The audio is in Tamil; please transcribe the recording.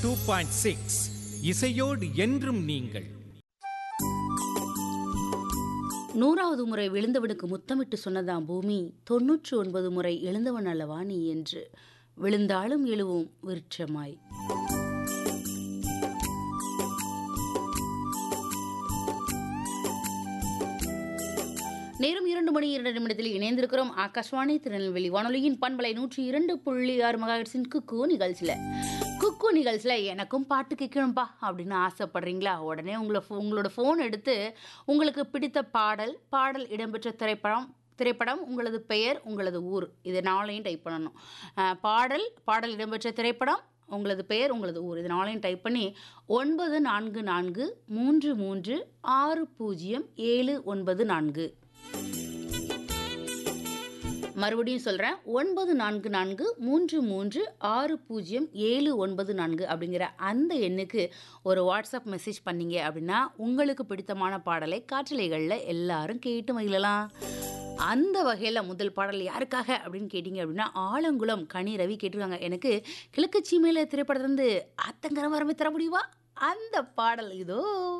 டூ பாயிண்ட் சிக்ஸ் இசையோடு என்றும் நீங்கள் நூறாவது முறை விழுந்தவனுக்கு முத்தமிட்டு சொன்னதாம் பூமி தொன்னூற்று ஒன்பது முறை எழுந்தவன் அல்லவா நீ என்று விழுந்தாலும் எழுவும் விருட்சமாய் நேரம் இரண்டு மணி இரண்டு நிமிடத்தில் இணைந்திருக்கிறோம் ஆகாஷ்வாணி திருநெல்வேலி வானொலியின் பண்பலை நூற்றி இரண்டு புள்ளி ஆறு மகாஹெர்ட்ஸின் குக்கு நிகழ்ச்சியில் குக்கு நிகழ்ச்சியில் எனக்கும் பாட்டு கேட்கணும்ப்பா அப்படின்னு ஆசைப்படுறீங்களா உடனே உங்களை ஃபோ- உங்களோட ஃபோன் எடுத்து உங்களுக்கு பிடித்த பாடல் பாடல் இடம்பெற்ற திரைப்படம் திரைப்படம் உங்களது பெயர் உங்களது ஊர் இது நாளையும் டைப் பண்ணணும் அஹ், பாடல் பாடல் இடம்பெற்ற திரைப்படம் உங்களது பெயர் உங்களது ஊர் இது நாளையும் டைப் பண்ணி ஒன்பது நான்கு நான்கு மூன்று மூன்று ஆறு பூஜ்ஜியம் ஏழு ஒன்பது நான்கு மறுபடியும் சொல்கிறேன் ஒன்பது நான்கு நான்கு மூன்று மூன்று ஆறு பூஜ்ஜியம் ஏழு ஒன்பது நான்கு அப்படிங்கிற அந்த எண்ணுக்கு ஒரு வாட்ஸ்அப் மெசேஜ் பண்ணீங்க அப்படின்னா உங்களுக்கு பிடித்தமான பாடலை காற்றலைகளில் எல்லாரும் கேட்டு மகிழலாம் அந்த வகையில் முதல் பாடல் யாருக்காக அப்படின்னு கேட்டிங்க அப்படின்னா ஆலங்குளம் கனி ரவி கேட்டிருக்காங்க எனக்கு கிழக்கு சீமையில் திரைப்படத்துலேருந்து அத்தங்கரம் வரமே தர முடியுமா அந்த பாடல் இதோ